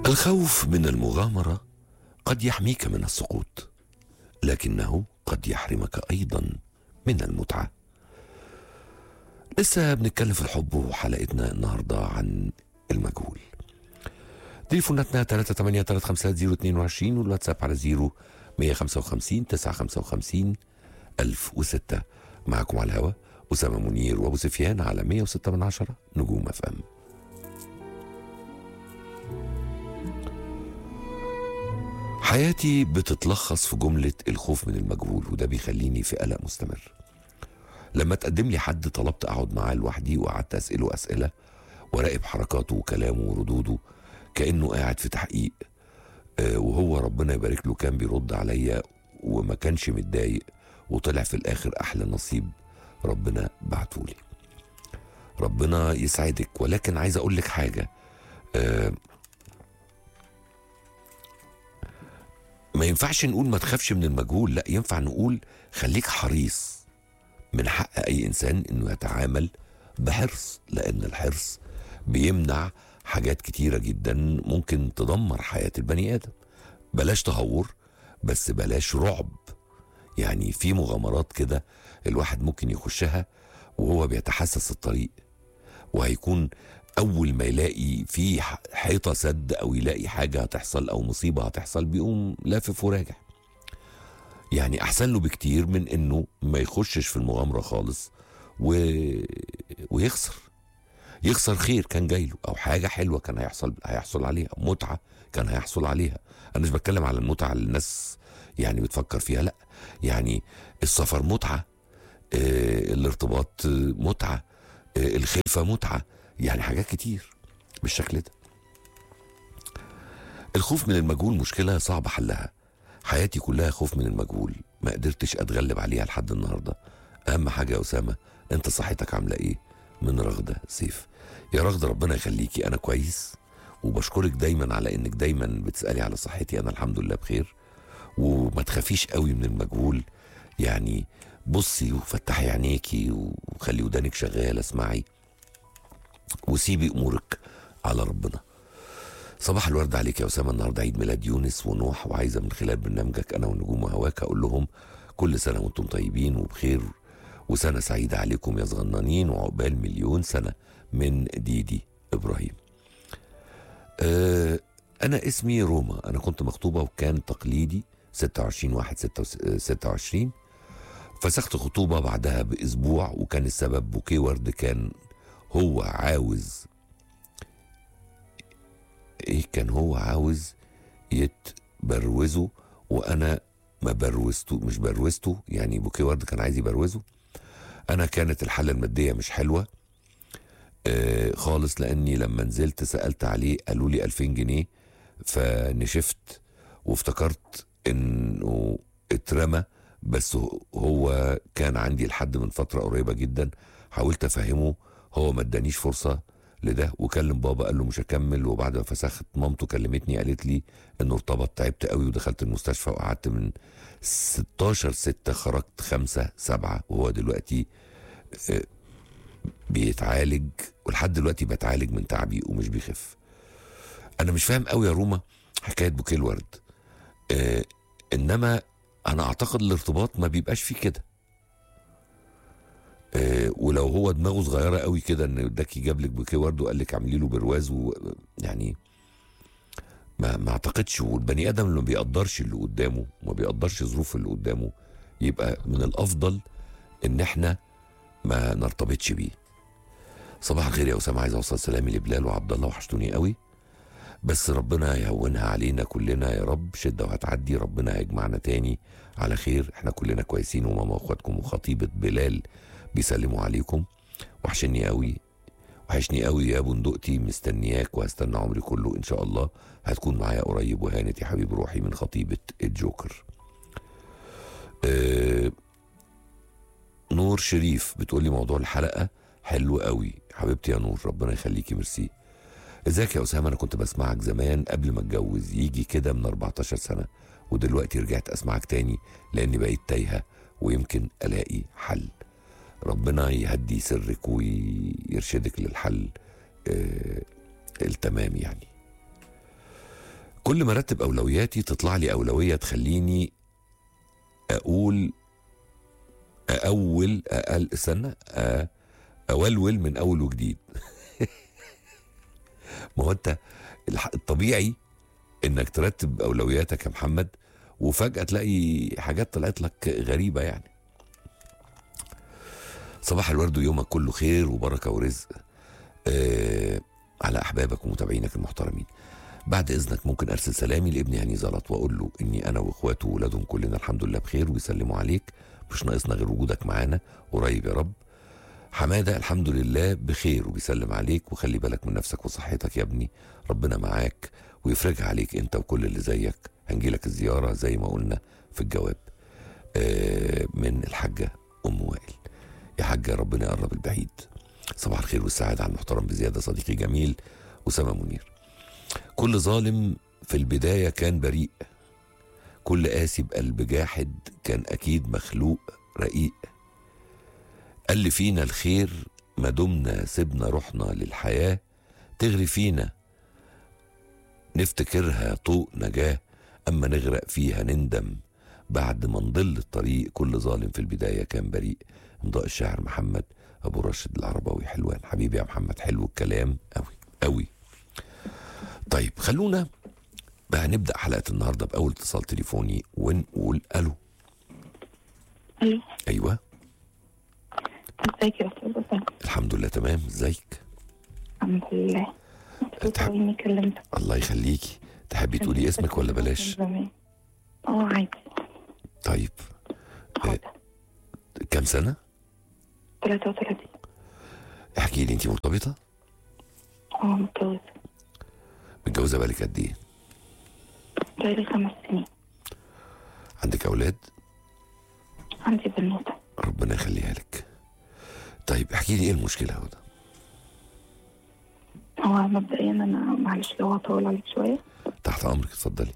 الخوف من المغامرة قد يحميك من السقوط لكنه قد يحرمك أيضا من المتعة لسه بنتكلم في الحب وحلقتنا النهاردة عن المجهول تليفوناتنا 3835022 والواتساب على 0 155 955 1006 معكم على الهوا أسامة منير وأبو سفيان على 106 من عشرة نجوم اف ام حياتي بتتلخص في جملة الخوف من المجهول وده بيخليني في قلق مستمر لما تقدم لي حد طلبت أقعد معاه لوحدي وقعدت أسأله أسئلة وراقب حركاته وكلامه وردوده كأنه قاعد في تحقيق آه، وهو ربنا يبارك له كان بيرد عليا وما كانش متضايق وطلع في الآخر أحلى نصيب ربنا بعتولي ربنا يسعدك ولكن عايز أقول لك حاجة آه، ما ينفعش نقول ما تخافش من المجهول لا ينفع نقول خليك حريص من حق اي انسان انه يتعامل بحرص لان الحرص بيمنع حاجات كتيرة جدا ممكن تدمر حياة البني ادم بلاش تهور بس بلاش رعب يعني في مغامرات كده الواحد ممكن يخشها وهو بيتحسس الطريق وهيكون اول ما يلاقي في ح- حيطه سد او يلاقي حاجه هتحصل او مصيبه هتحصل بيقوم لافف وراجع يعني احسن له بكتير من انه ما يخشش في المغامره خالص و... ويخسر يخسر خير كان جاي له او حاجه حلوه كان هيحصل هيحصل عليها متعه كان هيحصل عليها انا مش بتكلم على المتعه اللي الناس يعني بتفكر فيها لا يعني السفر متعه آه الارتباط آه، متعه آه الخلفه متعه يعني حاجات كتير بالشكل ده الخوف من المجهول مشكلة صعب حلها حياتي كلها خوف من المجهول ما قدرتش اتغلب عليها لحد النهاردة اهم حاجة يا اسامة انت صحتك عاملة ايه من رغدة سيف يا رغدة ربنا يخليكي انا كويس وبشكرك دايما على انك دايما بتسألي على صحتي انا الحمد لله بخير وما تخافيش قوي من المجهول يعني بصي وفتحي عينيكي وخلي ودانك شغالة اسمعي وسيبي امورك على ربنا صباح الورد عليك يا اسامه النهارده عيد ميلاد يونس ونوح وعايزه من خلال برنامجك انا والنجوم وهواك اقول لهم كل سنه وانتم طيبين وبخير وسنه سعيده عليكم يا صغننين وعقبال مليون سنه من ديدي ابراهيم. أه انا اسمي روما انا كنت مخطوبه وكان تقليدي 26 واحد 26 فسخت خطوبه بعدها باسبوع وكان السبب بوكيه ورد كان هو عاوز ايه كان هو عاوز يتبروزه وانا ما بروزته مش بروزته يعني بوكيه ورد كان عايز يبروزه انا كانت الحاله الماديه مش حلوه آه خالص لاني لما نزلت سالت عليه قالوا لي 2000 جنيه فنشفت وافتكرت انه اترمى بس هو كان عندي لحد من فتره قريبه جدا حاولت افهمه هو ما ادانيش فرصه لده وكلم بابا قال له مش هكمل وبعد ما فسخت مامته كلمتني قالت لي انه ارتبط تعبت قوي ودخلت المستشفى وقعدت من 16 6 خرجت 5 7 وهو دلوقتي آه، بيتعالج ولحد دلوقتي بتعالج من تعبي ومش بيخف انا مش فاهم قوي يا روما حكايه بوكيه الورد آه انما انا اعتقد الارتباط ما بيبقاش فيه كده آه، ولو هو دماغه صغيره قوي كده ان اداك جاب لك بوكيه ورد وقال لك اعملي له برواز و يعني ما ما اعتقدش والبني ادم اللي ما بيقدرش اللي قدامه وما بيقدرش ظروف اللي قدامه يبقى من الافضل ان احنا ما نرتبطش بيه صباح الخير يا اسامه عايز اوصل سلامي لبلال وعبد الله وحشتوني قوي بس ربنا يهونها علينا كلنا يا رب شده وهتعدي ربنا هيجمعنا تاني على خير احنا كلنا كويسين وماما واخواتكم وخطيبه بلال بيسلموا عليكم وحشني قوي وحشني قوي يا بندقتي مستنياك وهستنى عمري كله ان شاء الله هتكون معايا قريب وهانت يا حبيب روحي من خطيبه الجوكر أه نور شريف بتقولي موضوع الحلقه حلو قوي حبيبتي يا نور ربنا يخليكي ميرسي ازيك يا اسامه انا كنت بسمعك زمان قبل ما اتجوز يجي كده من 14 سنه ودلوقتي رجعت اسمعك تاني لاني بقيت تايهه ويمكن الاقي حل ربنا يهدي سرك ويرشدك للحل آه التمام يعني كل ما ارتب اولوياتي تطلع لي اولويه تخليني اقول اول اقل استنى أ- اولول من اول وجديد ما هو انت الح- الطبيعي انك ترتب اولوياتك يا محمد وفجاه تلاقي حاجات طلعت لك غريبه يعني صباح الورد ويومك كله خير وبركه ورزق آه على احبابك ومتابعينك المحترمين بعد اذنك ممكن ارسل سلامي لابني هاني زلط واقول له اني انا واخواته وولادهم كلنا الحمد لله بخير ويسلموا عليك مش ناقصنا غير وجودك معانا قريب يا رب حماده الحمد لله بخير وبيسلم عليك وخلي بالك من نفسك وصحتك يا ابني ربنا معاك ويفرجها عليك انت وكل اللي زيك هنجيلك الزياره زي ما قلنا في الجواب آه من الحاجه ام وائل يا حاجه ربنا يقرب البعيد صباح الخير والسعاده على المحترم بزياده صديقي جميل اسامه منير كل ظالم في البدايه كان بريء كل قاسي بقلب جاحد كان اكيد مخلوق رقيق قال لي فينا الخير ما دمنا سيبنا روحنا للحياه تغري فينا نفتكرها طوق نجاه اما نغرق فيها نندم بعد ما نضل الطريق كل ظالم في البدايه كان بريء امضاء الشاعر محمد ابو راشد العرباوي حلوان حبيبي يا محمد حلو الكلام قوي قوي طيب خلونا بقى نبدا حلقه النهارده باول اتصال تليفوني ونقول الو الو ايوه ازيك يا استاذ اسامه الحمد لله تمام ازيك الحمد لله مبسوطة تحب- اني كلمتك الله يخليكي تحبي تقولي اسمك ولا بلاش من زمان. اه عادي طيب حاضر كام سنه 33 احكي لي انت مرتبطه اه متجوزة متجوزه بالك قد ايه بقالي خمس سنين عندك اولاد عندي بنوتة ربنا يخليها لك طيب احكي لي ايه المشكله يا هدى هو مبدئيا انا معلش لو هطول عليك شوية تحت امرك اتفضلي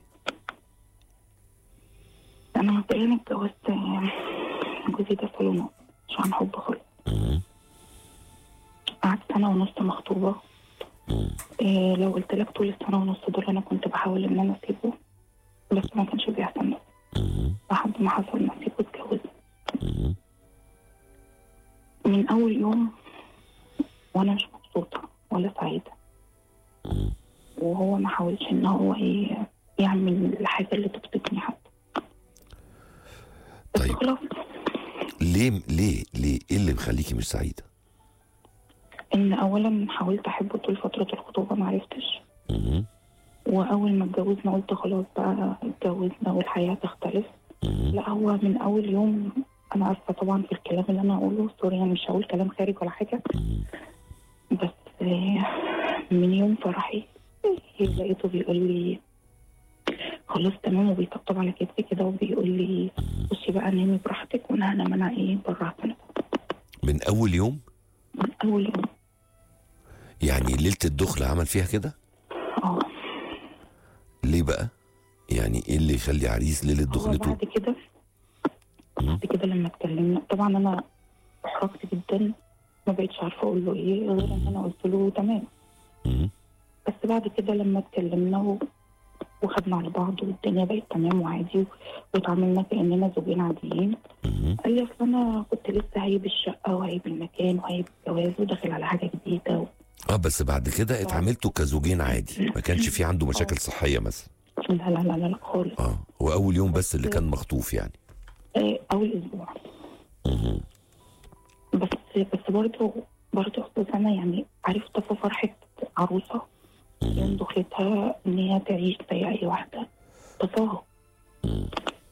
انا مبدئيا اتجوزت آه، جوزي ده صالونات مش عن حب خالص مم. قعدت سنة ونص مخطوبة مم. إيه لو قلت لك طول السنة ونص دول انا كنت بحاول ان انا اسيبه بس ما كانش بيحصل نصيب مم. لحد ما حصل نصيب واتجوزنا مم. من أول يوم وأنا مش مبسوطة ولا سعيدة مم. وهو ما حاولش إن هو إيه يعمل الحاجة اللي تبسطني حتى بس طيب. خلاص ليه ليه ليه ايه اللي مخليكي مش سعيده إن أولا حاولت أحبه طول فترة الخطوبة ما عرفتش مم. وأول ما اتجوزنا قلت خلاص بقى اتجوزنا والحياة تختلف مم. لا هو من أول يوم أنا آسفة طبعا في الكلام اللي أنا أقوله سوري أنا مش هقول كلام خارج ولا حاجة مم. بس آه، من يوم فرحي لقيته بيقول لي خلاص تمام وبيطبطب على كتفي كده وبيقول لي بصي بقى نامي براحتك وانا هنام انا ايه بره هنا من اول يوم من اول يوم يعني ليله الدخل عمل فيها كده اه ليه بقى يعني ايه اللي يخلي عريس ليله هو دخلته بعد كده بعد كده لما اتكلمنا طبعا انا احرجت جدا ما بقتش عارفه اقول له ايه غير ان انا قلت له تمام مم. بس بعد كده لما اتكلمنا و... وخدنا على بعض والدنيا بقت تمام وعادي واتعاملنا كاننا زوجين عاديين مم. قال لي اصل انا كنت لسه هيب الشقه وهيب المكان وهيب الجواز وداخل على حاجه جديده و... اه بس بعد كده اتعاملتوا كزوجين عادي ما كانش في عنده مشاكل صحيه مثلا لا لا لا لا, لا خالص اه هو اول يوم بس اللي كان مخطوف يعني آه، اول اسبوع مم. بس بس برضه برضه استاذ انا يعني عارف طفى فرحه عروسه يوم دخلتها ان هي تعيش زي اي واحده طفاها مم.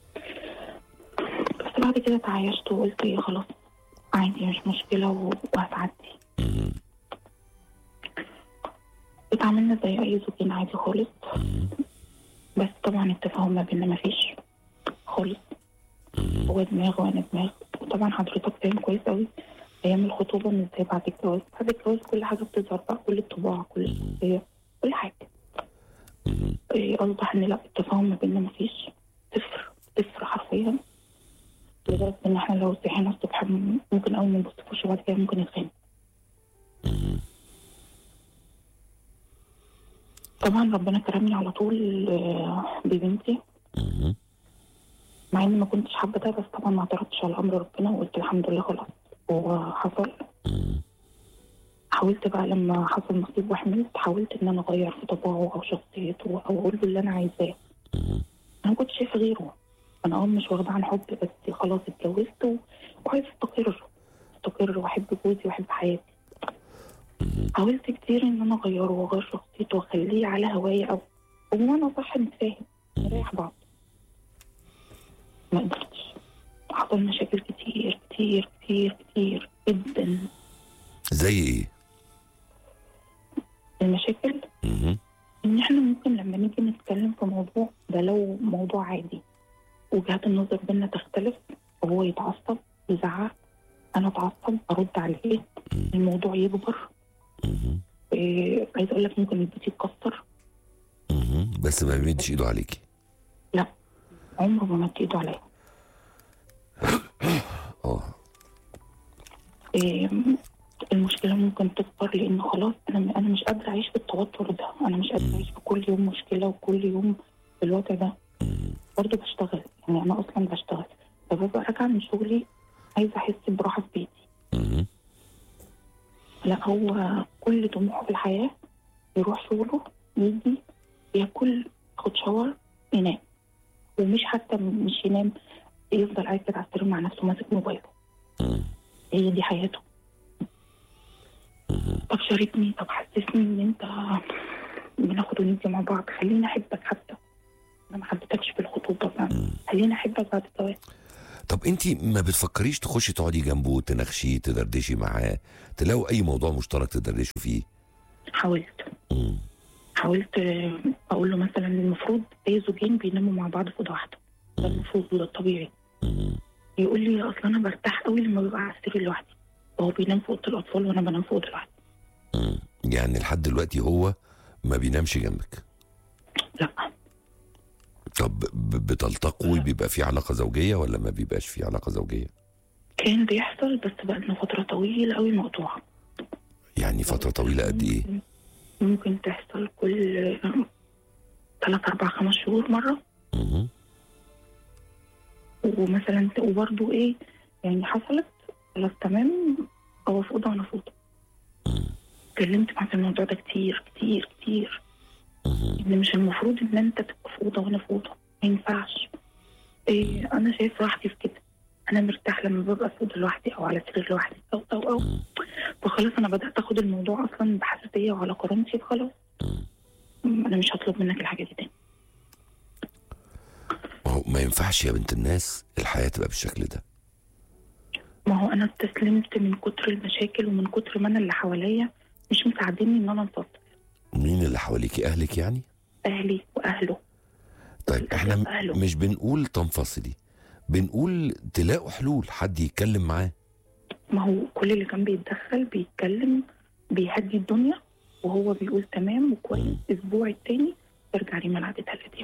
بس بعد كده تعايشت وقلت ايه خلاص عادي مش مشكله و- وهتعدي مم. اتعاملنا زي اي زوجين عادي خالص بس طبعا التفاهم ما بيننا مفيش خالص هو دماغ وانا دماغ وطبعا حضرتك فاهم كويس قوي ايام الخطوبه مش زي بعد الجواز بعد الجواز كل حاجه بتظهر بقى كل الطباع كل الشخصيه كل حاجه مم. إيه، اصبح ان لا التفاهم ما بيننا مفيش صفر صفر حرفيا لدرجه ان احنا لو صحينا الصبح ممكن اول ما نبص في وشه بعد كده ممكن نتخانق طبعا ربنا كرمني على طول آه، ببنتي مهم. مع اني ما كنتش حابه ده بس طبعا ما اعترضتش على امر ربنا وقلت الحمد لله خلاص وحصل مهم. حاولت بقى لما حصل نصيب وحملت حاولت ان انا اغير في طباعه او شخصيته او اقول له اللي انا عايزاه مهم. انا ما كنتش شايفه غيره انا اه مش واخده عن حب بس خلاص اتجوزت و- وعايزه استقر استقر واحب جوزي واحب حياتي حاولت كتير ان انا اغيره واغير شخصيته واخليه على هوايا او وانا صح نتفاهم نريح بعض ما قدرتش حصل مشاكل كتير كتير كتير كتير جدا زي ايه المشاكل مهم. ان احنا ممكن لما نيجي نتكلم في موضوع ده لو موضوع عادي وجهات النظر بينا تختلف وهو يتعصب يزعق انا اتعصب ارد عليه الموضوع يكبر مهم. إيه عايز اقول لك ممكن البيت يتكسر مهم. بس ما بيمدش ايده عليكي لا عمره ما مد ايده عليا اه إيه المشكله ممكن تكبر لان خلاص انا انا مش قادره اعيش بالتوتر ده انا مش قادره اعيش بكل يوم مشكله وكل يوم بالوضع ده برضه بشتغل يعني انا اصلا بشتغل فببقى راجعه من شغلي عايزه احس براحه في بيتي مهم. لا هو كل طموحه في الحياه يروح شغله يجي ياكل ياخد شاور ينام ومش حتى مش ينام يفضل قاعد كده على السرير مع نفسه ماسك موبايله مم. هي دي حياته طب شاركني طب حسسني ان انت بناخد وندي مع بعض خليني احبك حتى انا ما حبيتكش في الخطوبه فاهم؟ خليني احبك بعد الزواج طب انت ما بتفكريش تخشي تقعدي جنبه تناقشيه تدردشي معاه تلاقوا اي موضوع مشترك تدردشوا فيه حاولت مم. حاولت آه، اقول له مثلا المفروض اي زوجين بيناموا مع بعض في اوضه واحده ده المفروض وده الطبيعي مم. يقول لي اصل انا برتاح قوي لما ببقى على السرير لوحدي وهو بينام في اوضه الاطفال وانا بنام في اوضه لوحدي مم. يعني لحد دلوقتي هو ما بينامش جنبك لا طب ب- بتلتقوا بيبقى في علاقة زوجية ولا ما بيبقاش في علاقة زوجية كان بيحصل بس بقى لنا فتره طويله قوي مقطوعه يعني فترة طويلة قد ايه ممكن- ممكن تحصل كل ثلاث أربع خمس شهور مرة مم. ومثلا وبرضه إيه يعني حصلت خلاص تمام هو في أوضة وأنا في أوضة اتكلمت معاه في الموضوع ده كتير كتير كتير مم. إن مش المفروض إن أنت تبقى في أوضة وأنا في أوضة ما ينفعش إيه أنا شايف راحتي في كده أنا مرتاح لما ببقى في أوضة لوحدي أو على سرير لوحدي أو أو أو فخلاص أنا بدأت أخد الموضوع أصلا بحساسية وعلى كرامتي فخلاص أنا مش هطلب منك الحاجة دي تاني ما هو ما ينفعش يا بنت الناس الحياة تبقى بالشكل ده ما هو انا استسلمت من كتر المشاكل ومن كتر ما انا اللي حواليا مش مساعديني ان انا انفصل مين اللي حواليكي اهلك يعني اهلي واهله طيب احنا م- أهله. مش بنقول تنفصلي بنقول تلاقوا حلول حد يتكلم معاه ما هو كل اللي كان بيتدخل بيتكلم بيهدي الدنيا وهو بيقول تمام وكويس اسبوع التاني ترجع لي ملعبتها القديمه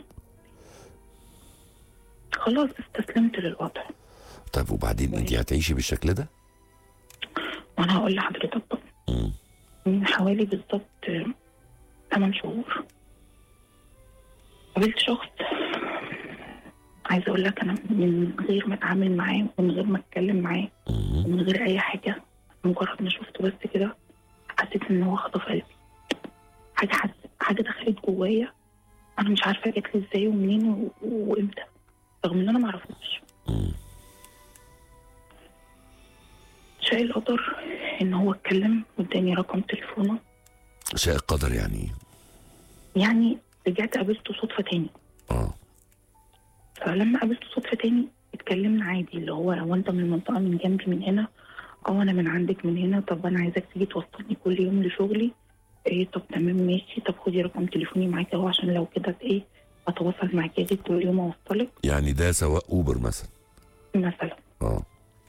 خلاص استسلمت للوضع طيب وبعدين انت هتعيشي بالشكل ده وانا هقول لحضرتك بقى مم. من حوالي بالظبط 8 شهور قابلت شخص عايزه اقول لك انا من غير ما اتعامل معاه ومن غير ما اتكلم معاه مم. ومن غير اي حاجه مجرد ما شفته بس كده حسيت ان هو خطف قلبي حاجه حس... حاجه دخلت جوايا انا مش عارفه جت لي ازاي ومنين و... وامتى رغم ان انا ما اعرفوش مم. شاء القدر ان هو اتكلم واداني رقم تليفونه شاء القدر يعني إيه؟ يعني رجعت قابلته صدفه تاني اه فلما قابلته صدفة تاني اتكلمنا عادي اللي هو لو انت من المنطقة من جنبي من هنا اه انا من عندك من هنا طب انا عايزاك تيجي توصلني كل يوم لشغلي ايه طب تمام ماشي طب خدي رقم تليفوني معاك اهو عشان لو كده ايه اتواصل معاك اجي كل يوم اوصلك يعني ده سواء اوبر مثلا مثلا اه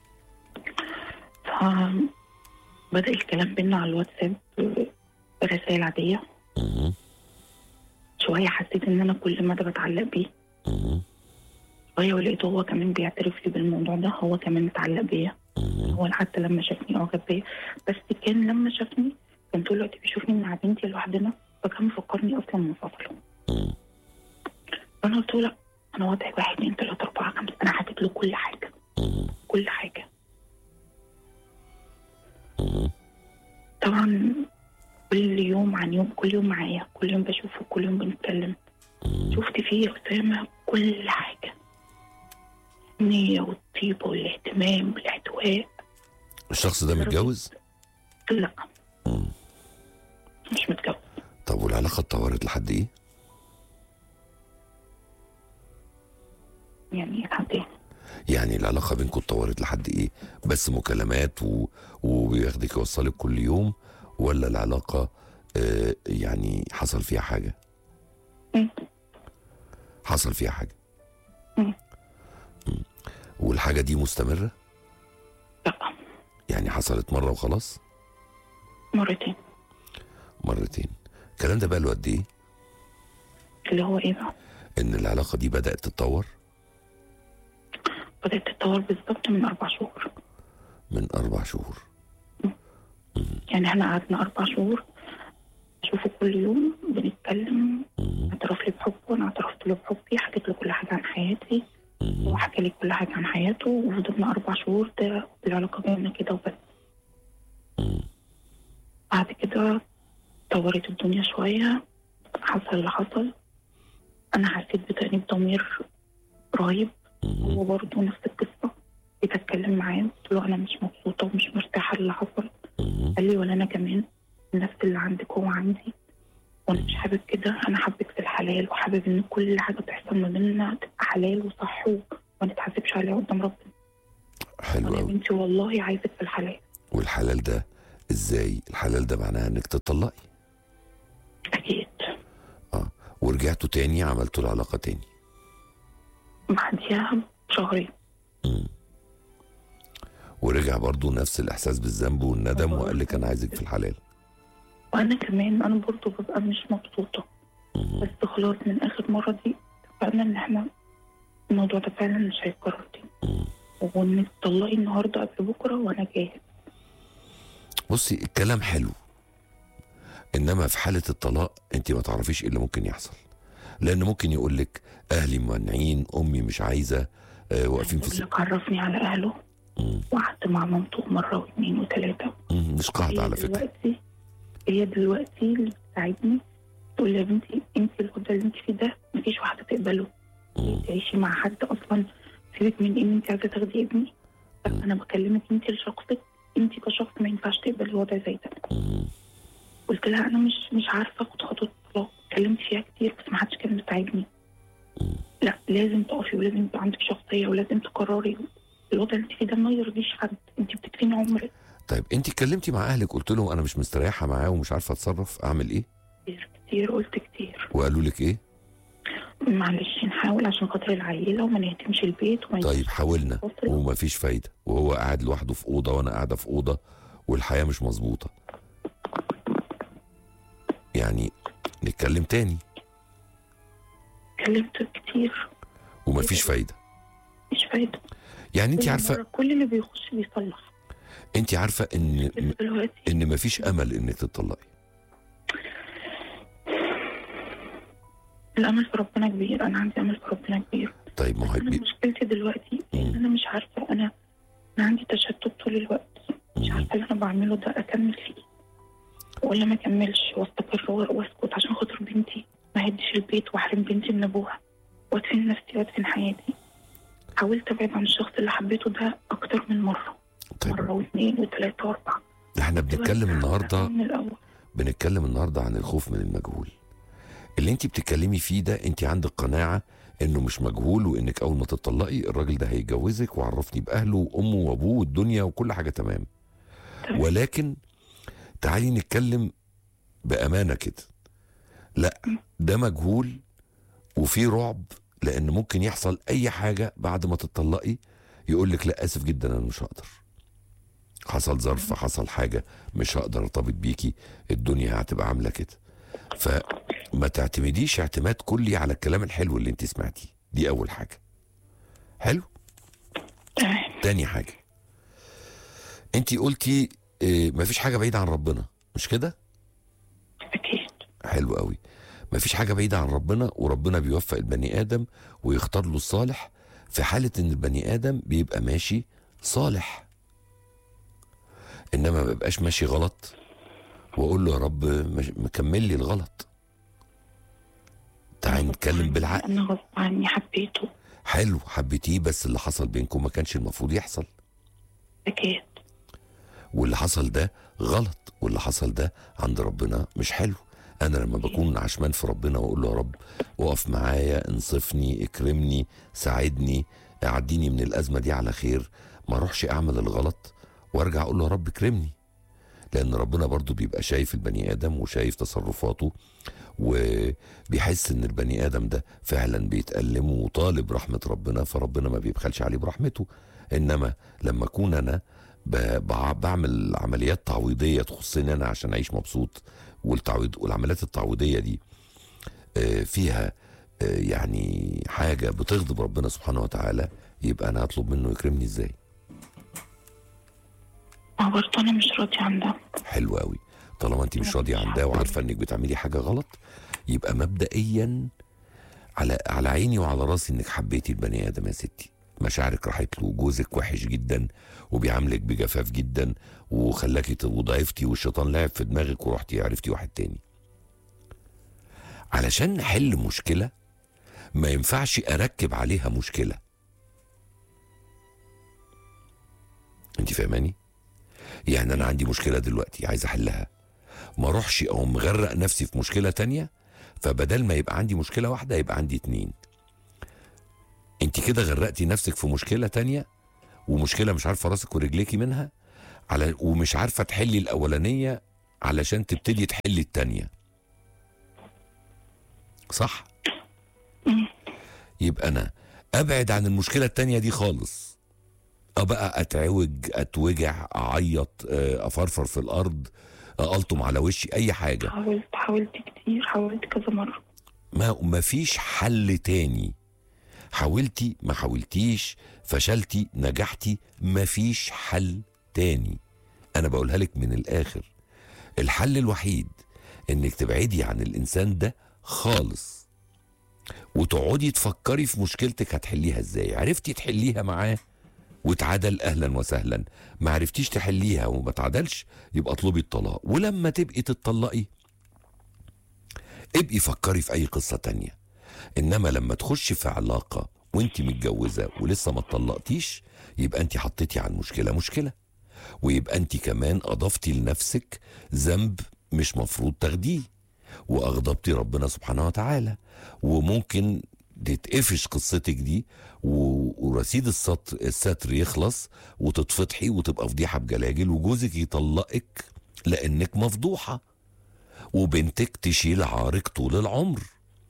فبدأ الكلام بينا على الواتساب رسائل عادية مم. شوية حسيت ان انا كل مدى بتعلق بيه مم. شوية ولقيته هو كمان بيعترف لي بالموضوع ده هو كمان متعلق بيا مم. هو حتى لما شافني اعجب بيا بس كان لما شافني كان طول الوقت بيشوفني مع بنتي لوحدنا فكان مفكرني اصلا منفصله مم. فانا قلت له لا انا وضعي واحد اتنين تلاته اربعه خمسه انا حكيت له كل حاجه مم. كل حاجه مم. طبعا كل يوم عن يوم كل يوم معايا كل يوم بشوفه كل يوم بنتكلم مم. شفت فيه يا أسامة كل حاجة النية والطيبة والاهتمام والاحتواء الشخص ده متجوز لا مم. مش متجوز طب والعلاقه اتطورت لحد ايه يعني لحد ايه يعني العلاقه بينكم اتطورت لحد ايه بس مكالمات و... وبياخدك يوصلك كل يوم ولا العلاقه آه يعني حصل فيها حاجه مم. حصل فيها حاجه مم. مم. والحاجه دي مستمره لا يعني حصلت مره وخلاص مرتين مرتين الكلام ده بقى له قد ايه اللي هو ايه بقى ان العلاقه دي بدات تتطور بدأت تتطور بالظبط من أربع شهور من اربع شهور يعني احنا قعدنا أربع شهور أشوفه كل يوم بنتكلم مم. اعترف لي بحبه وأنا اعترفت له بحبي حكيت له كل حاجة عن حياتي مم. هو حكى لي كل حاجة عن حياته وفضلنا أربع شهور ده العلاقة بيننا كده وبس مم. بعد كده طورت الدنيا شوية حصل اللي حصل أنا حسيت بتأنيب ضمير رهيب مم. هو برضه نفس القصة جيت أتكلم معاه قلت له أنا مش مبسوطة ومش مرتاحة اللي حصل مم. قال لي ولا أنا كمان نفس اللي عندك هو عندي وأنا مش حابب كده أنا حابك في الحلال وحابب إن كل حاجة تحصل ما بيننا تبقى حلال وصح و- وما نتحاسبش عليها قدام ربنا حلو وأنا يا قوي بنتي والله عايزك في الحلال والحلال ده ازاي الحلال ده معناها انك تطلقي أكيد اه ورجعتوا تاني عملتوا العلاقه تاني بعديها بشهرين مم. ورجع برضو نفس الاحساس بالذنب والندم وقال لك انا عايزك في الحلال وأنا كمان أنا برضه ببقى مش مبسوطة مم. بس خلاص من آخر مرة دي اتفقنا إن إحنا الموضوع ده فعلا مش هيتكرر تاني مم. وإن تطلقي النهاردة قبل بكرة وأنا جاهز بصي الكلام حلو انما في حاله الطلاق انت ما تعرفيش ايه اللي ممكن يحصل لان ممكن يقول لك اهلي مانعين امي مش عايزه آه واقفين في بقول س... لك عرفني على أهله مم. وقعدت مع مامته مرة واثنين وثلاثة مم. مش قاعده هي على فكره دلوقتي هي دلوقتي اللي بتساعدني تقول لي يا بنتي انت الوضع اللي انت فيه ده مفيش واحدة تقبله مم. تعيشي مع حد اصلا سيبك من ان انت عايزة تاخدي ابني لا مم. انا بكلمك انت لشخصك انت كشخص ما ينفعش تقبلي وضع زي ده مم. قلت لها انا مش مش عارفه اخد خطوه الطلاق اتكلمت فيها كتير بس ما حدش كان بيساعدني مم. لا لازم تقفي ولازم يبقى عندك شخصيه ولازم تقرري الوضع اللي انت فيه ده ما يرضيش حد انت بتكفيني عمرك طيب انت اتكلمتي مع اهلك قلت لهم انا مش مستريحه معاه ومش عارفه اتصرف اعمل ايه كتير كتير قلت كتير وقالوا لك ايه معلش نحاول عشان خاطر العيله وما نهدمش البيت وما طيب حاولنا أسرة. ومفيش فايده وهو قاعد لوحده في اوضه وانا قاعده في اوضه والحياه مش مظبوطه يعني نتكلم تاني اتكلمت كتير ومفيش فايده مش فايده يعني انت كل عارفه مرة كل اللي بيخش بيصلح انت عارفه ان بس دلوقتي ان مفيش امل انك تطلقي الامل في ربنا كبير انا عندي امل في ربنا كبير طيب ما هو انا هيبقى- مشكلتي دلوقتي ان انا مش عارفه انا انا عندي تشتت طول الوقت مش مم. عارفه اللي انا بعمله ده اكمل فيه ولا ما اكملش واستقر واسكت عشان خاطر بنتي ما هدش البيت واحرم بنتي من ابوها وادفن نفسي وادفن حياتي حاولت ابعد عن الشخص اللي حبيته ده اكتر من مره طيب مره واثنين وثلاثه واربعه احنا بنتكلم النهارده من الاول بنتكلم النهارده عن الخوف من المجهول اللي انت بتتكلمي فيه ده انت عندك قناعه انه مش مجهول وانك اول ما تطلقي الراجل ده هيتجوزك وعرفني باهله وامه وابوه والدنيا وكل حاجه تمام تمام. ولكن تعالي نتكلم بامانه كده لا ده مجهول وفي رعب لان ممكن يحصل اي حاجه بعد ما تطلقي يقول لك لا اسف جدا انا مش هقدر حصل ظرف حصل حاجه مش هقدر ارتبط بيكي الدنيا هتبقى عامله كده فما تعتمديش اعتماد كلي على الكلام الحلو اللي انت سمعتيه دي اول حاجه حلو تمام تاني حاجه انت قلتي اه مفيش حاجه بعيده عن ربنا مش كده اكيد حلو قوي مفيش حاجه بعيده عن ربنا وربنا بيوفق البني ادم ويختار له الصالح في حاله ان البني ادم بيبقى ماشي صالح انما ما بيبقاش ماشي غلط واقول له يا رب مش- مكمل لي الغلط تعال نتكلم بالعقل انا غصب عني حبيته حلو حبيتيه بس اللي حصل بينكم ما كانش المفروض يحصل اكيد واللي حصل ده غلط واللي حصل ده عند ربنا مش حلو انا لما بكون عشمان في ربنا واقول له يا رب اقف معايا انصفني اكرمني ساعدني اعديني من الازمه دي على خير ما اروحش اعمل الغلط وارجع اقول له يا رب اكرمني لان ربنا برضو بيبقى شايف البني ادم وشايف تصرفاته وبيحس ان البني ادم ده فعلا بيتألم وطالب رحمه ربنا فربنا ما بيبخلش عليه برحمته انما لما اكون انا ب- بع- بعمل عمليات تعويضيه تخصني انا عشان اعيش مبسوط والتعويض والعمليات التعويضيه دي آه، فيها آه، يعني حاجه بتغضب ربنا سبحانه وتعالى يبقى انا هطلب منه يكرمني ازاي ما برضه انا مش راضي عن ده حلو قوي طالما انت مش راضيه عن ده وعارفه انك بتعملي حاجه غلط يبقى مبدئيا على على عيني وعلى راسي انك حبيتي البني ادم يا ستي مشاعرك راحت له جوزك وحش جدا وبيعاملك بجفاف جدا وخلاكي ت- وضعفتي والشيطان لعب في دماغك ورحتي عرفتي واحد تاني علشان نحل مشكله ما ينفعش اركب عليها مشكله انت فاهماني يعني انا عندي مشكله دلوقتي عايز احلها ما اروحش او مغرق نفسي في مشكله تانية فبدل ما يبقى عندي مشكله واحده يبقى عندي اتنين انت كده غرقتي نفسك في مشكله تانية ومشكله مش عارفه راسك ورجليكي منها على ومش عارفه تحلي الاولانيه علشان تبتدي تحلي التانية صح يبقى انا ابعد عن المشكله التانية دي خالص ابقى اتعوج اتوجع اعيط آه، افرفر في الارض آه، الطم على وشي اي حاجه حاولت حاولت كتير حاولت كذا مرة ما ما فيش حل تاني حاولتي ما حاولتيش فشلتي نجحتي ما فيش حل تاني انا بقولها لك من الاخر الحل الوحيد انك تبعدي عن الانسان ده خالص وتقعدي تفكري في مشكلتك هتحليها ازاي عرفتي تحليها معاه واتعدل اهلا وسهلا ما عرفتيش تحليها وما اتعدلش يبقى اطلبي الطلاق ولما تبقي تتطلقي ابقي فكري في اي قصة تانية انما لما تخشي في علاقة وانت متجوزة ولسه ما اتطلقتيش يبقى انت حطيتي على المشكلة مشكلة ويبقى انت كمان اضفتي لنفسك ذنب مش مفروض تاخديه واغضبتي ربنا سبحانه وتعالى وممكن تتقفش قصتك دي و- ورصيد السطر الستر يخلص وتتفضحي وتبقى فضيحه بجلاجل وجوزك يطلقك لانك مفضوحه وبنتك تشيل عارك طول العمر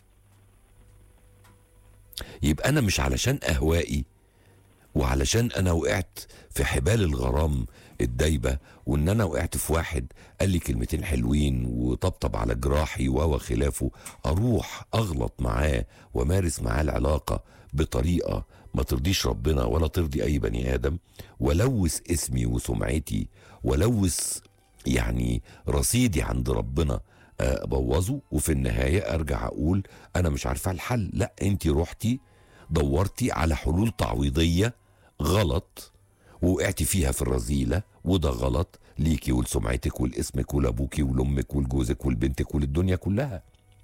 يبقى انا مش علشان اهوائي وعلشان انا وقعت في حبال الغرام الدايبه وان انا وقعت في واحد قال لي كلمتين حلوين وطبطب على جراحي و خلافه اروح اغلط معاه ومارس معاه العلاقه بطريقه ما ترضيش ربنا ولا ترضي اي بني ادم ولوث اسمي وسمعتي ولوث يعني رصيدي عند ربنا آه، ابوظه وفي النهايه ارجع اقول انا مش عارفه الحل لا انت رحتي دورتي على حلول تعويضيه غلط ووقعتي فيها في الرذيله وده غلط ليكي ولسمعتك ولاسمك ولابوكي ولامك ولجوزك ولبنتك وللدنيا كلها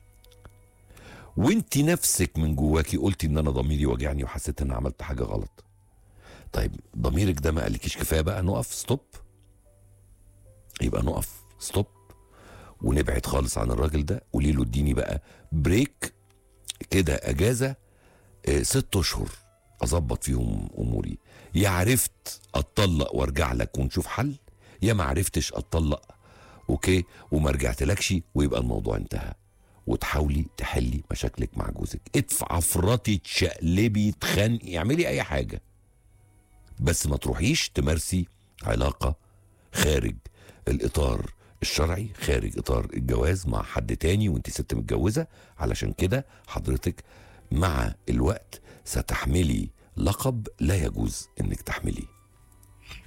وانت نفسك من جواكي قلتي ان انا ضميري وجعني وحسيت ان عملت حاجه غلط طيب ضميرك ده ما قالكيش كفايه بقى نقف ستوب يبقى نقف ستوب ونبعد خالص عن الراجل ده قولي له اديني بقى بريك كده اجازه آه، ست اشهر اظبط فيهم اموري يا عرفت اتطلق وارجع لك ونشوف حل يا ما عرفتش اتطلق اوكي وما رجعتلكش ويبقى الموضوع انتهى وتحاولي تحلي مشاكلك مع جوزك ادفع عفرتي تشقلبي تخنقي اعملي اي حاجه بس ما تروحيش تمارسي علاقه خارج الاطار الشرعي خارج اطار الجواز مع حد تاني وانت ست متجوزه علشان كده حضرتك مع الوقت ستحملي لقب لا يجوز انك تحمليه